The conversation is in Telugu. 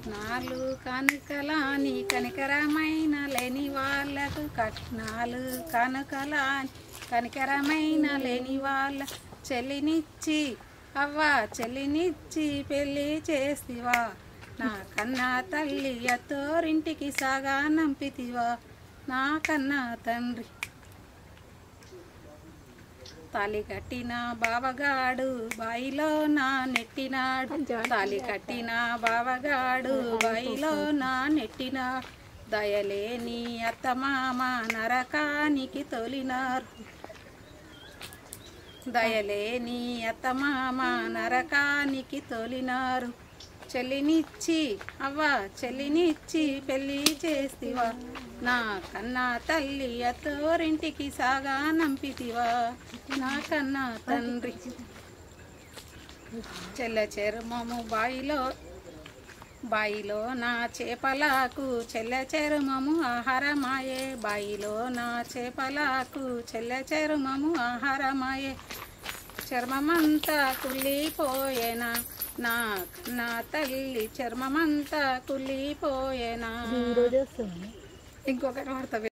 కట్నాలు కనుకలాని కనికరమైన లేని వాళ్ళకు కట్నాలు కనుకలాని కనికరమైన లేని వాళ్ళ చెల్లినిచ్చి అవ్వ చెల్లినిచ్చి పెళ్ళి చేస్తివా నా కన్నా తల్లి అత్తోరింటికి సాగా నంపితివా నా కన్నా తండ్రి తాలి కట్టిన బావగాడు బాయిలో నా నెట్టినాడు తాలి కట్టిన బావగాడు బాయిలో నా నెట్టిన దయలేని అత్తమామ నరకానికి తొలినారు దయలేని అత్తమామ నరకానికి తొలినారు చెల్లినిచ్చి అవ్వ చెల్లినిచ్చి పెళ్ళి చేస్తివా నా కన్నా తల్లి అత్తోరింటికి సాగా నంపితివా నా కన్నా తండ్రి చెల్ల చర్మము బాయిలో బాయిలో నా చేపలకు చెల్ల చర్మము ఆహారమాయే బాయిలో నా చేపలకు చెల్ల చర్మము ఆహారమాయే చర్మమంతా కుళ్ళిపోయేనా నా నా తల్లి చర్మమంతా కుళ్ళిపోయేనా ఈరోజు వస్తుంది ఇంకొకటి వాడతా